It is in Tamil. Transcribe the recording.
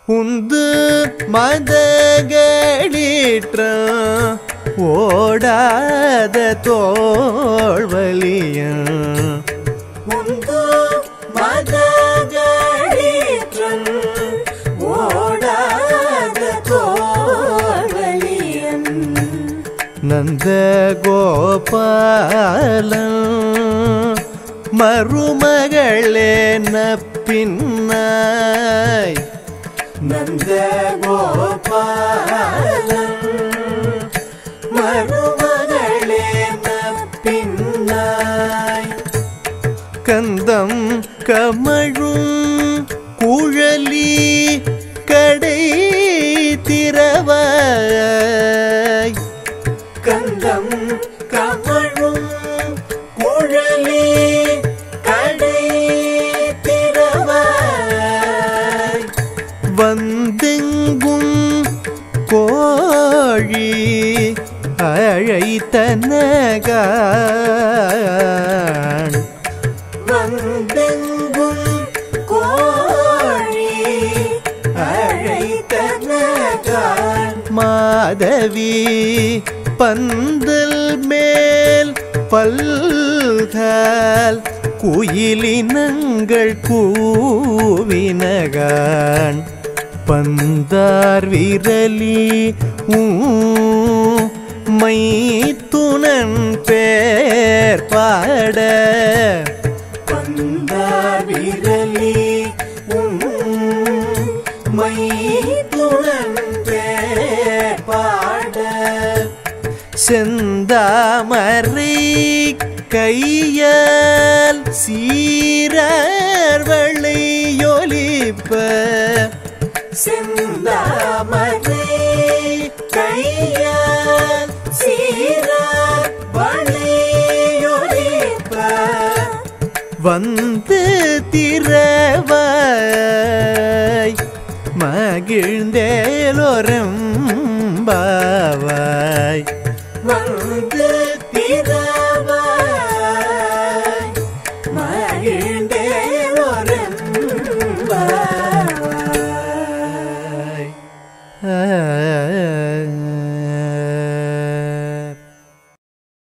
உந்து மதகளீற்ற ஓடாத தோல்வலியன் உந்து மதகளீற்றன் ஓடாத தோல்வலியன் நந்த கோபாலன் மருமகளே பின்னாய் நந்த கோபாலன் மருமகளே பின்னாய் கந்தம் கமழும் குழலி கடை திறவாய் கந்தம் கமழும் குழலி கடை திறவாய் வந்தெங்கும் கோழி அழைத்தனகான் வந்தெங்கும் கோழி அழைத்தனகான் மாதவி பந்தல் மேல் பல்கால் குயிலினங்கள் கூவினகான் பந்தார் விரலி மை துணன் பேர் பாட வந்தார் விரலி மை துணன்றே பாட செந்தாமரை கையால் சீரர்வளை ஒலிப்ப செந்தாமரை கையால் சீர வழியொலிப்ப வந்து திரவாய் மகிழ்ந்தேலோரம் பாவாய் வந்து